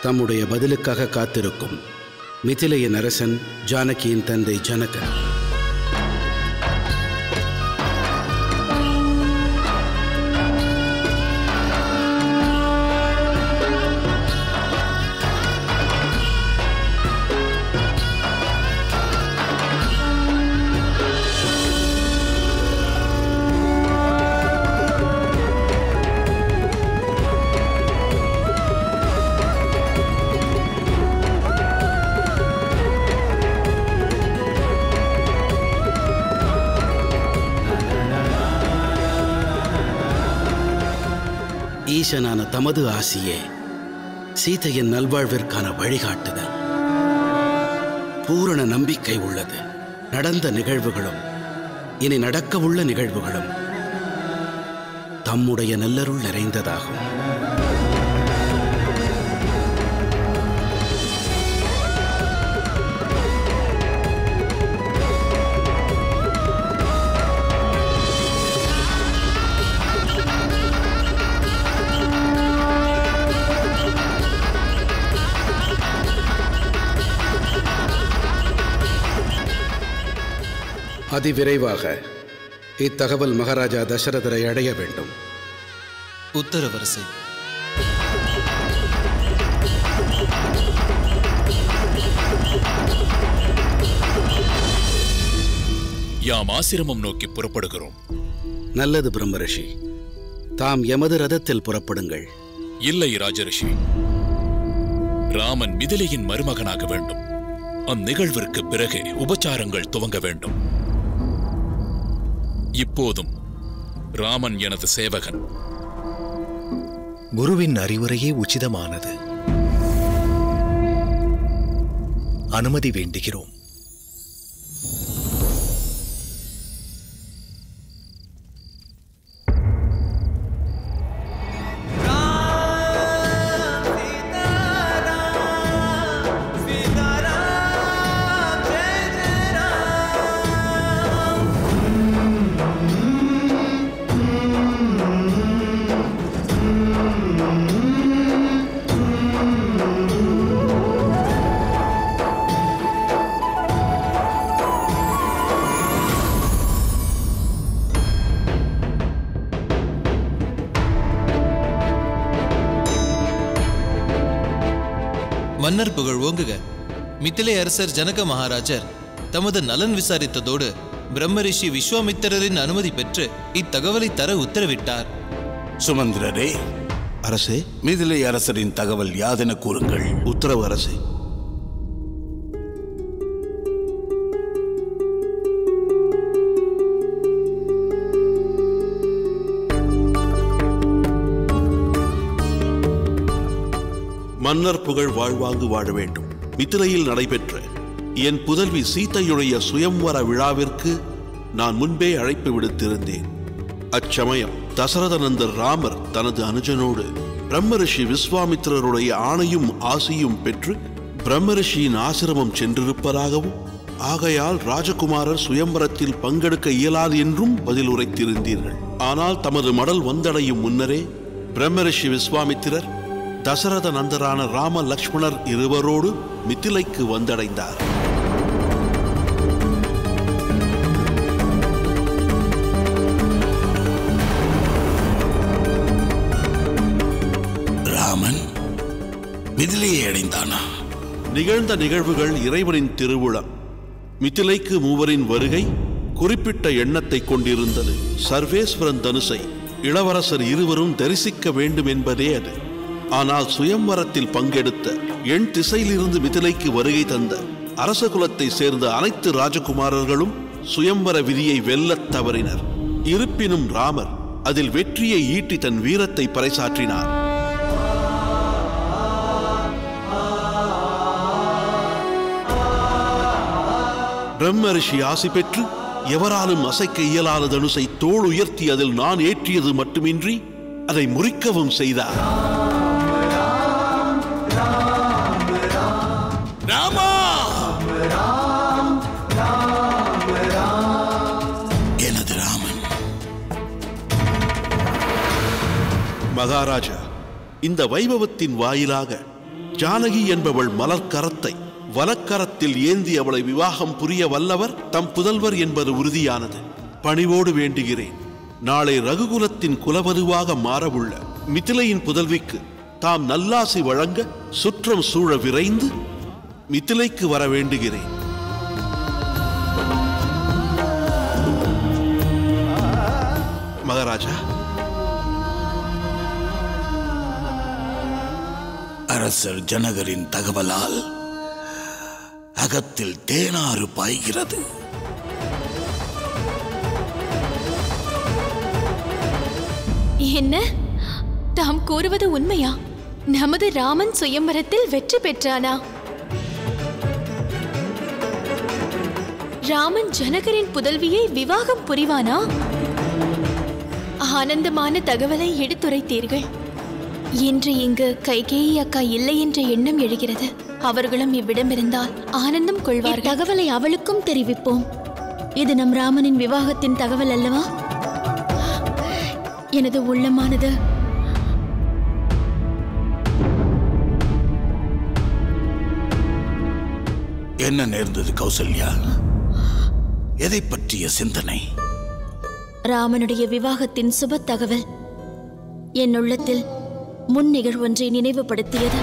தம்முடைய பதிலுக்காக காத்திருக்கும் மிதிலையின் அரசன் ஜானகியின் தந்தை ஜனகன் ஈசனான தமது ஆசியே சீதையின் நல்வாழ்விற்கான வழிகாட்டுதல் பூரண நம்பிக்கை உள்ளது நடந்த நிகழ்வுகளும் இனி நடக்கவுள்ள நிகழ்வுகளும் தம்முடைய நல்லருள் நிறைந்ததாகும் அதிவிரைவாக இத்தகவல் மகாராஜா தசரதரை அடைய வேண்டும் உத்தரவரசே யாம் ஆசிரமம் நோக்கி புறப்படுகிறோம் நல்லது பிரம்மரிஷி தாம் எமது ரதத்தில் புறப்படுங்கள் இல்லை ராஜரிஷி ராமன் மிதிலையின் மருமகனாக வேண்டும் அந்நிகழ்விற்கு பிறகே உபச்சாரங்கள் துவங்க வேண்டும் இப்போதும் ராமன் எனது சேவகன் குருவின் அறிவுரையே உச்சிதமானது அனுமதி வேண்டுகிறோம் மன்னர் புகழ் ஓங்குக மித்திலை அரசர் ஜனக மகாராஜர் தமது நலன் விசாரித்ததோடு பிரம்மரிஷி விஸ்வாமித்திரரின் அனுமதி பெற்று இத்தகவலை தர உத்தரவிட்டார் சுமந்திரரே அரசே மிதிலை அரசரின் தகவல் யாதென கூறுங்கள் உத்தரவு அரசே மன்னர் புகழ் வாழ்வாங்கு வாழ வேண்டும் மித்திலையில் நடைபெற்ற என் புதல்வி சீதையுடைய சுயம்வர விழாவிற்கு நான் முன்பே அழைப்பு விடுத்திருந்தேன் அச்சமயம் தசரதநந்தர் ராமர் தனது அனுஜனோடு பிரம்மரிஷி விஸ்வாமித்திரருடைய ஆணையும் ஆசியும் பெற்று பிரம்மரிஷியின் ஆசிரமம் சென்றிருப்பதாகவும் ஆகையால் ராஜகுமாரர் சுயம்பரத்தில் பங்கெடுக்க இயலாது என்றும் பதில் உரைத்திருந்தீர்கள் ஆனால் தமது மடல் வந்தடையும் முன்னரே பிரம்மரிஷி விஸ்வாமித்திரர் தசரத நந்தரான ராம லக்ஷ்மணர் இருவரோடு மித்திலைக்கு வந்தடைந்தார் ராமன் மிதிலையை அடைந்தானா நிகழ்ந்த நிகழ்வுகள் இறைவனின் திருவிழா மித்திலைக்கு மூவரின் வருகை குறிப்பிட்ட எண்ணத்தை கொண்டிருந்தது சர்வேஸ்வரன் தனுசை இளவரசர் இருவரும் தரிசிக்க வேண்டும் என்பதே அது ஆனால் சுயம்வரத்தில் பங்கெடுத்த எண் திசையிலிருந்து மிதிலைக்கு வருகை தந்த அரச குலத்தை சேர்ந்த அனைத்து ராஜகுமாரர்களும் சுயம்வர விதியை வெல்லத் தவறினர் இருப்பினும் ராமர் அதில் வெற்றியை ஈட்டி தன் வீரத்தை பறைசாற்றினார் பிரம்ம ரிஷி ஆசி பெற்று எவராலும் அசைக்க இயலாத தனுசை தோள் உயர்த்தி அதில் நான் ஏற்றியது மட்டுமின்றி அதை முறிக்கவும் செய்தார் ராமா எனது ராமன் மகாராஜா இந்த வைபவத்தின் வாயிலாக ஜானகி என்பவள் மலர்க்கரத்தை வலக்கரத்தில் ஏந்தி அவளை விவாகம் புரிய வல்லவர் தம் புதல்வர் என்பது உறுதியானது பணிவோடு வேண்டுகிறேன் நாளை ரகுகுலத்தின் குலவதுவாக மாறவுள்ள மிதிலையின் புதல்விக்கு தாம் நல்லாசி வழங்க சுற்றம் சூழ விரைந்து மிதிலைக்கு வர வேண்டுகிறேன் மகாராஜா அரசர் ஜனகரின் தகவலால் அகத்தில் தேனாறு பாய்கிறது என்ன தாம் கூறுவது உண்மையா நமது ராமன் சுயம்பரத்தில் வெற்றி பெற்றானா ராமன் ஜனகரின் புதல்வியை விவாகம் புரிவானா ஆனந்தமான தகவலை எடுத்துரைத்தீர்கள் இன்று இங்கு கைகேயி அக்கா இல்லை என்ற எண்ணம் எழுகிறது அவர்களும் இவ்விடம் இருந்தால் ஆனந்தம் கொள்வார்கள் தகவலை அவளுக்கும் தெரிவிப்போம் இது நம் ராமனின் விவாகத்தின் தகவல் அல்லவா எனது உள்ளமானது என்ன நேர்ந்தது கௌசல்யா எதை பற்றிய சிந்தனை ராமனுடைய விவாகத்தின் சுப தகவல் என் உள்ளத்தில் முன் நிகழ்வொன்றை நினைவுபடுத்தியது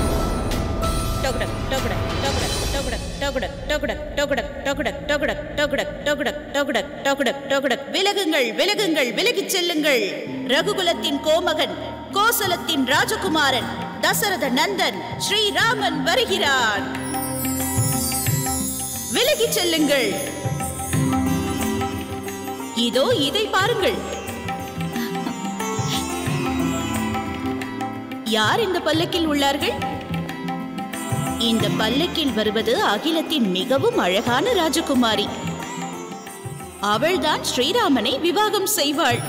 விலகுங்கள் விலகுங்கள் விலகிச் செல்லுங்கள் ரகுகுலத்தின் கோமகன் கோசலத்தின் ராஜகுமாரன் தசரத நந்தன் ஸ்ரீராமன் வருகிறான் விலகிச் செல்லுங்கள் இதோ இதை பாருங்கள் யார் இந்த பல்லக்கில் உள்ளார்கள் இந்த பல்லக்கில் வருவது அகிலத்தின் மிகவும் அழகான ராஜகுமாரி அவள்தான் ஸ்ரீராமனை விவாகம் செய்வாள்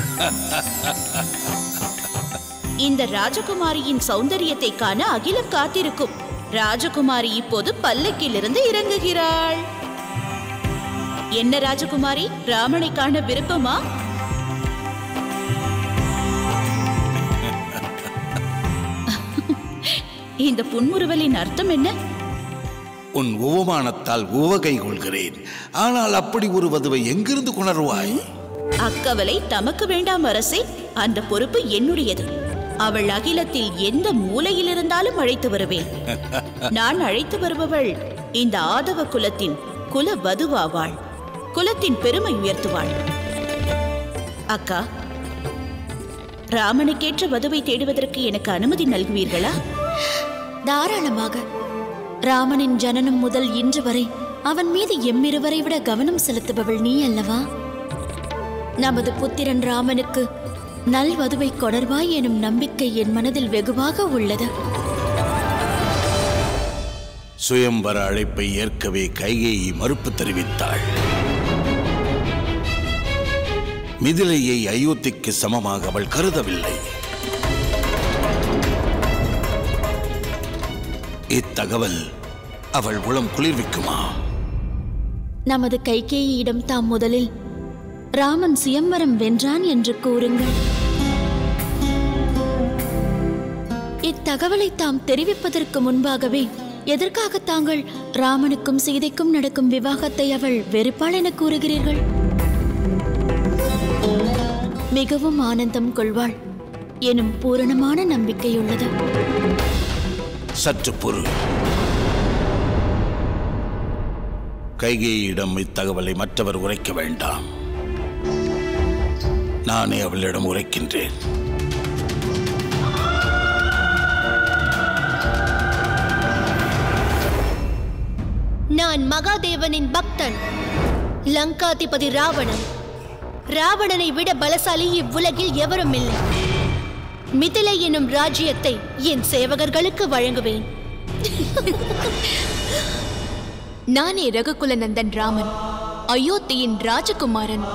இந்த ராஜகுமாரியின் சௌந்தரியத்தை காண அகிலம் காத்திருக்கும் ராஜகுமாரி இப்போது பல்லக்கிலிருந்து இறங்குகிறாள் என்ன ராஜகுமாரி ராமனை காண விருப்பமா இந்த புன்முறுவலின் அர்த்தம் என்ன உன் உவமானத்தால் உவகை கொள்கிறேன் ஆனால் அப்படி ஒரு வதுவை எங்கிருந்து கொணர்வாய் அக்கவலை தமக்கு வேண்டாம் அரசே அந்த பொறுப்பு என்னுடையது அவள் அகிலத்தில் எந்த மூலையில் இருந்தாலும் அழைத்து வருவேன் நான் அழைத்து வருபவள் இந்த ஆதவ குலத்தின் குல வதுவாவாள் குலத்தின் பெருமை உயர்த்துவாள் அக்கா ராமனுக்கேற்ற வதுவை தேடுவதற்கு எனக்கு அனுமதி நல்குவீர்களா தாராளமாக ராமனின் ஜனனம் முதல் இன்று வரை அவன் மீது எம்மிருவரை விட கவனம் செலுத்துபவள் நீ அல்லவா நமது புத்திரன் ராமனுக்கு நல்வதுவை கொணர்வாய் எனும் நம்பிக்கை என் மனதில் வெகுவாக உள்ளது சுயம்பர அழைப்பை ஏற்கவே கைகேயி மறுப்பு தெரிவித்தாள் மிதிலையை அயோத்திக்கு சமமாக அவள் கருதவில்லை இத்தகவல் அவள் உளம் குளிர்விக்குமா நமது கைகேயியிடம் தாம் முதலில் ராமன் சுயம்வரம் வென்றான் என்று கூறுங்கள் இத்தகவலை தாம் தெரிவிப்பதற்கு முன்பாகவே எதற்காக தாங்கள் ராமனுக்கும் சீதைக்கும் நடக்கும் விவாகத்தை அவள் வெறுப்பாள் என கூறுகிறீர்கள் மிகவும் ஆனந்தம் கொள்வாள் எனும் பூரணமான நம்பிக்கையுள்ளது சற்று பொருள் கைகேயிடம் இத்தகவலை மற்றவர் உரைக்க வேண்டாம் நானே அவளிடம் உரைக்கின்றேன் நான் மகாதேவனின் பக்தன் லங்காதிபதி ராவணன் ராவணனை விட பலசாலி இவ்வுலகில் எவரும் இல்லை மிதிலை எனும் ராஜ்யத்தை என் சேவகர்களுக்கு வழங்குவேன் நானே ரகுகுல நந்தன் ராமன் அயோத்தியின் ராஜகுமாரன்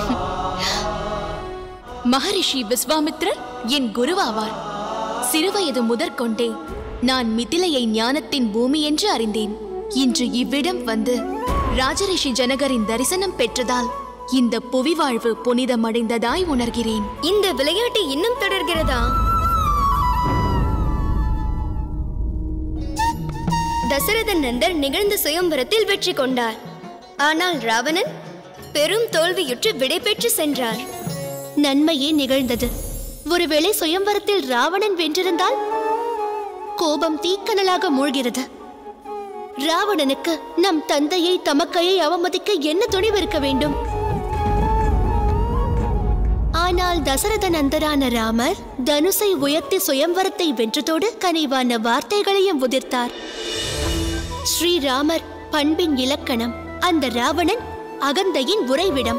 மகரிஷி விஸ்வாமித்ரர் என் குருவாவார் சிறுவயது முதற்கொண்டே நான் மிதிலையை ஞானத்தின் பூமி என்று அறிந்தேன் இன்று இவ்விடம் வந்து ராஜரிஷி ஜனகரின் தரிசனம் பெற்றதால் இந்த புவி வாழ்வு புனிதமடைந்ததாய் உணர்கிறேன் இந்த விளையாட்டு இன்னும் தொடர்கிறதா தசரத நந்தர் நிகழ்ந்த சுயம்பரத்தில் வெற்றி கொண்டார் ஆனால் ராவணன் பெரும் தோல்வியுற்று விடைபெற்று சென்றார் நன்மையே நிகழ்ந்தது ஒருவேளை சுயம்வரத்தில் ராவணன் வென்றிருந்தால் கோபம் தீக்கனலாக மூழ்கிறது ராவணனுக்கு நம் தந்தையை தமக்கையை அவமதிக்க என்ன துணிவு இருக்க வேண்டும் ஆனால் தசரத நந்தரான ராமர் தனுசை உயர்த்தி சுயம்வரத்தை வென்றதோடு கனிவான வார்த்தைகளையும் உதிர்த்தார் ஸ்ரீராமர் பண்பின் இலக்கணம் அந்த ராவணன் அகந்தையின் உறைவிடம்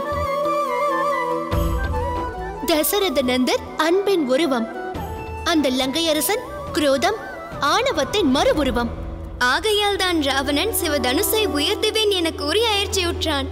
தசரத நந்தர் அன்பின் உருவம் அந்த லங்கை அரசன் குரோதம் ஆணவத்தின் மறு உருவம் ஆகையால் தான் ராவணன் சிவதனுசை உயர்த்துவேன் என கூறி அயற்சியுற்றான்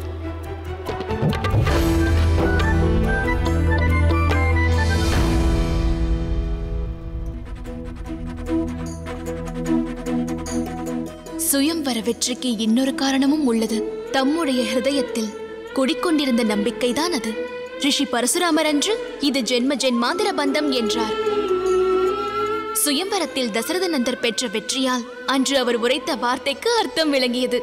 சுயம்வர வெற்றிக்கு இன்னொரு காரணமும் உள்ளது தம்முடைய ஹிருதயத்தில் குடிக்கொண்டிருந்த நம்பிக்கைதான் அது ரிஷி பரசுராமர் அன்று இது ஜென்ம ஜென்மாந்திர பந்தம் என்றார் சுயம்வரத்தில் தசரத நந்தர் பெற்ற வெற்றியால் அன்று அவர் உரைத்த வார்த்தைக்கு அர்த்தம் விளங்கியது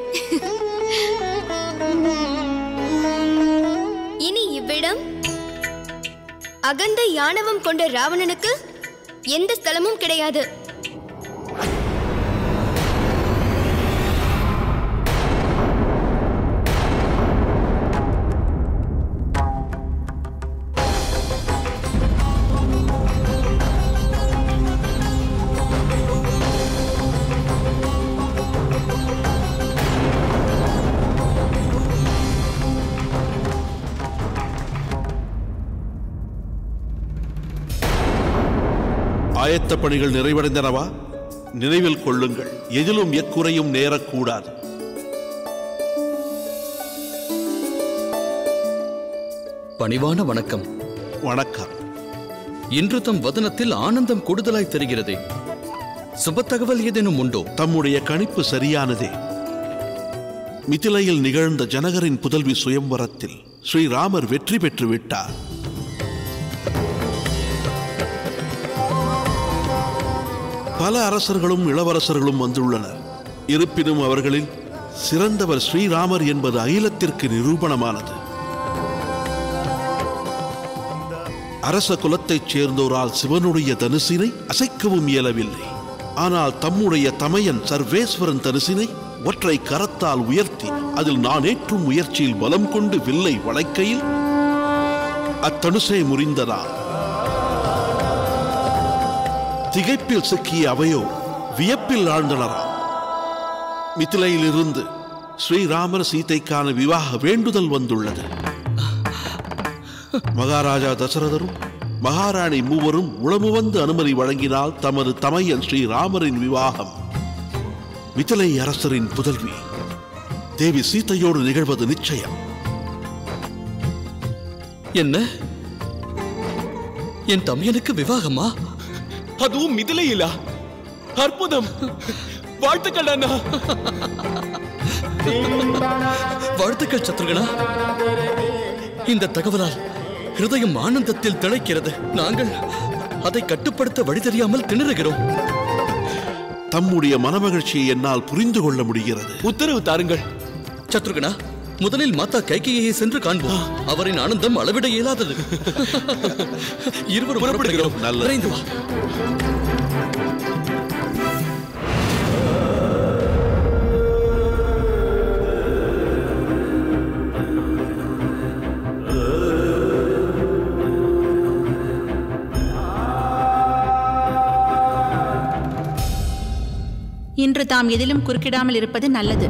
இனி இவ்விடம் அகந்த யானவம் கொண்ட ராவணனுக்கு எந்த ஸ்தலமும் கிடையாது ஆயத்த பணிகள் நிறைவடைந்தனவா நினைவில் கொள்ளுங்கள் எதிலும் எக்குறையும் நேரக்கூடாது பணிவான வணக்கம் வணக்கம் இன்று தம் வதனத்தில் ஆனந்தம் கூடுதலாய் தெரிகிறதே சுப தகவல் ஏதேனும் உண்டோ தம்முடைய கணிப்பு சரியானதே மிதிலையில் நிகழ்ந்த ஜனகரின் புதல்வி சுயம்வரத்தில் ஸ்ரீராமர் வெற்றி பெற்று விட்டார் பல அரசர்களும் இளவரசர்களும் வந்துள்ளனர் இருப்பினும் அவர்களில் சிறந்தவர் ஸ்ரீராமர் என்பது அகிலத்திற்கு நிரூபணமானது அரச குலத்தைச் சேர்ந்தோரால் சிவனுடைய தனுசினை அசைக்கவும் இயலவில்லை ஆனால் தம்முடைய தமையன் சர்வேஸ்வரன் தனுசினை ஒற்றை கரத்தால் உயர்த்தி அதில் நான் ஏற்றும் முயற்சியில் பலம் கொண்டு வில்லை வளைக்கையில் அத்தனுசை முறிந்ததா திகைப்பில் சிக்கிய அவையோ வியப்பில் ஆழ்ந்தனரா மிதிலையிலிருந்து ஸ்ரீராமர் சீதைக்கான விவாக வேண்டுதல் வந்துள்ளது மகாராஜா தசரதரும் மகாராணி மூவரும் உளமு வந்து அனுமதி வழங்கினால் தமது தமையன் ஸ்ரீராமரின் விவாகம் மிதிலை அரசரின் புதல்வி தேவி சீதையோடு நிகழ்வது நிச்சயம் என்ன என் தமையனுக்கு விவாகமா அதுவும் மிதிலையிலா அற்புதம் வாழ்த்துக்கள் அண்ணா வாழ்த்துக்கள் சத்ருகனா இந்த தகவலால் ஹிருதயம் ஆனந்தத்தில் திளைக்கிறது நாங்கள் அதை கட்டுப்படுத்த வழி தெரியாமல் திணறுகிறோம் தம்முடைய மனமகிழ்ச்சியை என்னால் புரிந்து கொள்ள முடிகிறது உத்தரவு தாருங்கள் சத்ருகனா முதலில் மாதா கைகையை சென்று காண்போம் அவரின் ஆனந்தம் அளவிட இயலாதது இருவரும் புறப்படுகிறோம் நல்லது. விரைந்து வா இன்று தாம் எதிலும் குறுக்கிடாமல் இருப்பது நல்லது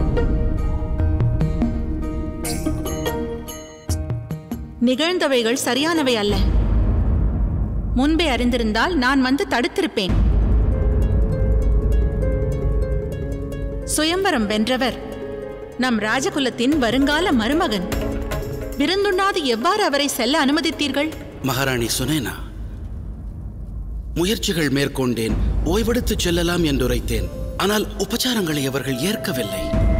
நிகழ்ந்தவைகள் சரியானவை அல்ல முன்பே அறிந்திருந்தால் நான் வந்து தடுத்திருப்பேன் சுயம்பரம் வென்றவர் நம் ராஜகுலத்தின் வருங்கால மருமகன் விருந்துண்ணாது எவ்வாறு அவரை செல்ல அனுமதித்தீர்கள் மகாராணி சுனேனா முயற்சிகள் மேற்கொண்டேன் ஓய்வெடுத்துச் செல்லலாம் என்றுரைத்தேன் ஆனால் உபச்சாரங்களை அவர்கள் ஏற்கவில்லை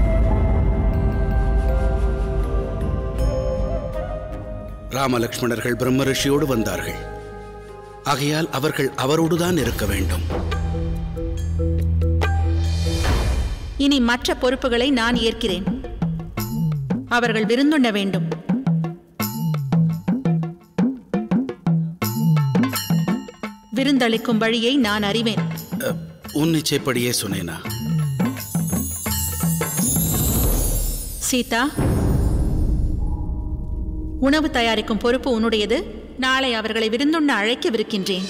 ராமலக்ஷ்மணர்கள் பிரம்ம ரிஷியோடு வந்தார்கள் ஆகையால் அவர்கள் அவரோடுதான் இருக்க வேண்டும் இனி மற்ற பொறுப்புகளை நான் ஏற்கிறேன் அவர்கள் விருந்துண்ண வேண்டும் விருந்தளிக்கும் வழியை நான் அறிவேன் உன் இச்சைப்படியே சொன்னேனா சீதா உணவு தயாரிக்கும் பொறுப்பு உன்னுடையது நாளை அவர்களை விருந்துண்ண அழைக்கவிருக்கின்றேன்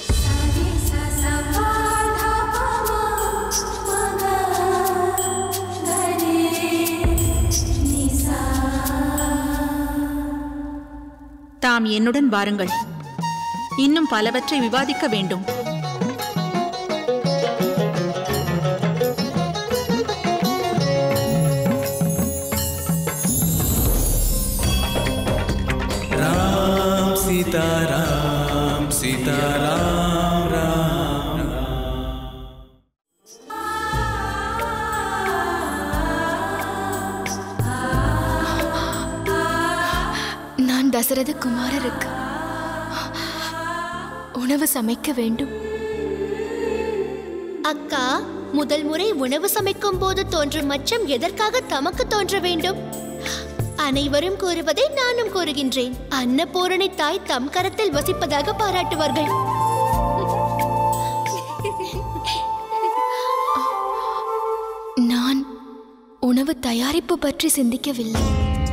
தாம் என்னுடன் வாருங்கள் இன்னும் பலவற்றை விவாதிக்க வேண்டும் राम सीता राम सीता राम राम நான் தசரத குமாரருக்கு உணவு சமைக்க வேண்டும் அக்கா முதல் முறை உணவு சமைக்கும் போது தோன்றும் மச்சம் எதற்காக தமக்கு தோன்ற வேண்டும் அனைவரும் கூறுவதை நானும் கூறுகின்றேன் அன்னபூரணி தாய் தம் கரத்தில் வசிப்பதாக பாராட்டுவார்கள் நான் உணவு தயாரிப்பு பற்றி சிந்திக்கவில்லை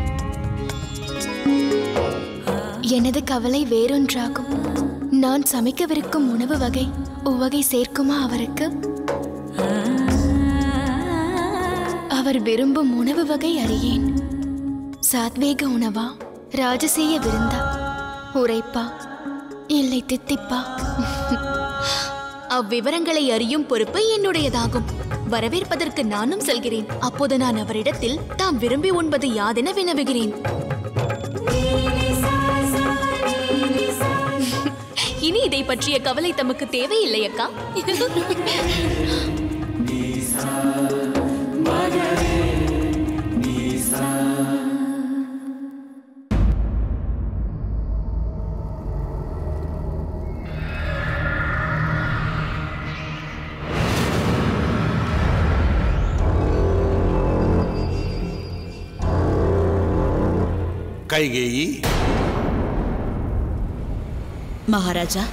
எனது கவலை வேறொன்றாகும் நான் சமைக்கவிருக்கும் உணவு வகை உவகை சேர்க்குமா அவருக்கு அவர் விரும்பும் உணவு வகை அறியேன் சாத்வேக உணவா ராஜசீய விருந்தா உரைப்பா இல்லை தித்திப்பா அவ்விவரங்களை அறியும் பொறுப்பு என்னுடையதாகும் வரவேற்பதற்கு நானும் செல்கிறேன் அப்போது நான் அவரிடத்தில் தாம் விரும்பி உண்பது யாதென வினவுகிறேன் இனி இதை பற்றிய கவலை தமக்கு தேவையில்லை அக்கா கைகேயி மகாராஜா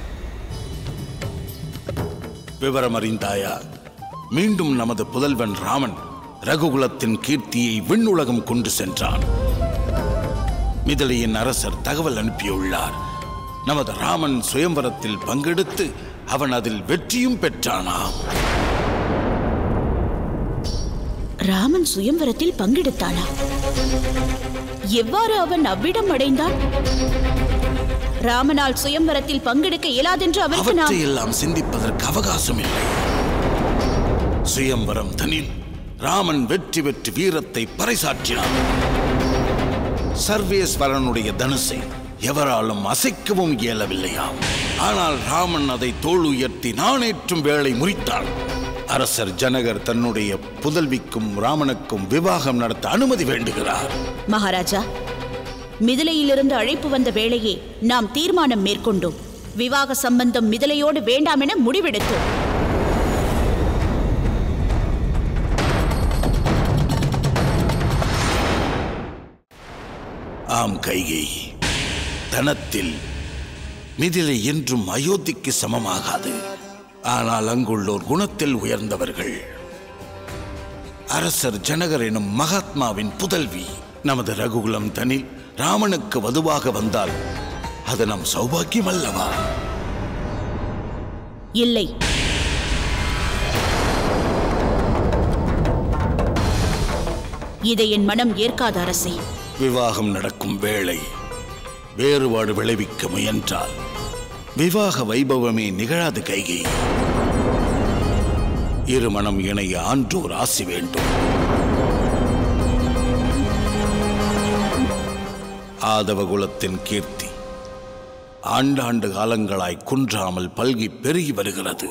விவரம் அறிந்தாயா மீண்டும் நமது புதல்வன் ராமன் ரகுகுலத்தின் கீர்த்தியை விண்ணுலகம் கொண்டு சென்றான் மிதிலையின் அரசர் தகவல் அனுப்பியுள்ளார் நமது ராமன் சுயம்பரத்தில் பங்கெடுத்து அவன் அதில் வெற்றியும் பெற்றானாம் ராமன் சுயம்வரத்தில் பங்கெடுத்தானா எவ்வாறு அவன் அவ்விடம் அடைந்தான் ராமனால் சுயம்வரத்தில் பங்கெடுக்க இயலாதென்று அவருக்கு நாம் அவற்றையெல்லாம் சிந்திப்பதற்கு அவகாசம் இல்லை சுயம்பரம் தனில் ராமன் வெற்றி பெற்று வீரத்தை பறைசாற்றினான் சர்வேஸ்வரனுடைய தனுசை எவராலும் அசைக்கவும் இயலவில்லையாம் ஆனால் ராமன் அதை தோள் உயர்த்தி நாணேற்றும் வேளை முறித்தான் அரசர் ஜனகர் தன்னுடைய புதல்விக்கும் ராமனுக்கும் விவாகம் நடத்த அனுமதி வேண்டுகிறார் மகாராஜா மிதிலையிலிருந்து அழைப்பு வந்த வேளையே நாம் தீர்மானம் மேற்கொண்டோம் விவாக சம்பந்தம் மிதிலையோடு வேண்டாம் என முடிவெடுத்தோம் ஆம் கைகேயி தனத்தில் மிதிலை என்றும் அயோத்திக்கு சமமாகாது ஆனால் அங்குள்ளோர் குணத்தில் உயர்ந்தவர்கள் அரசர் ஜனகர் எனும் மகாத்மாவின் புதல்வி நமது ரகுகுலம் தனில் ராமனுக்கு வதுவாக வந்தால் அது நம் சௌபாக்கியம் அல்லவா இல்லை இதை என் மனம் ஏற்காத அரசே விவாகம் நடக்கும் வேளை வேறுபாடு விளைவிக்க முயன்றால் விவாக வைபவமே நிகழாது கைகை இருமணம் இணைய ஆன்றோர் ஆசி வேண்டும் ஆதவ குலத்தின் கீர்த்தி ஆண்டாண்டு காலங்களாய் குன்றாமல் பல்கி பெருகி வருகிறது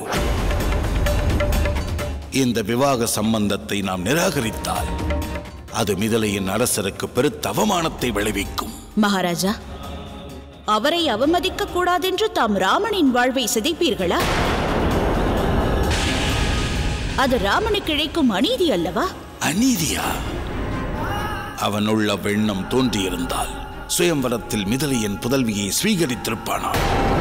இந்த விவாக சம்பந்தத்தை நாம் நிராகரித்தால் அது மிதலையின் அரசருக்கு பெருத்த அவமானத்தை விளைவிக்கும் மகாராஜா அவரை அவமதிக்க கூடாதென்று தாம் ராமனின் வாழ்வை சிதைப்பீர்களா அது ராமனுக்கு இழைக்கும் அநீதி அல்லவா அநீதியா அவனுள்ள வெண்ணம் தோன்றியிருந்தால் சுயம்பரத்தில் மிதலையின் புதல்வியை ஸ்வீகரித்திருப்பானான்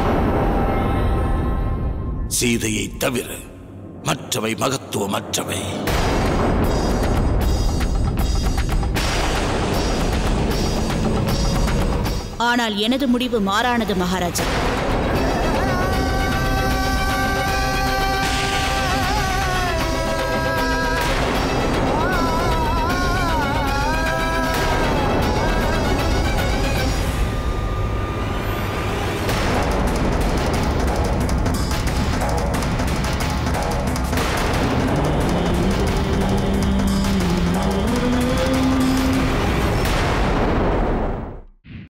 சீதையை தவிர மற்றவை மகத்துவமற்றவை ஆனால் எனது முடிவு மாறானது மகாராஜா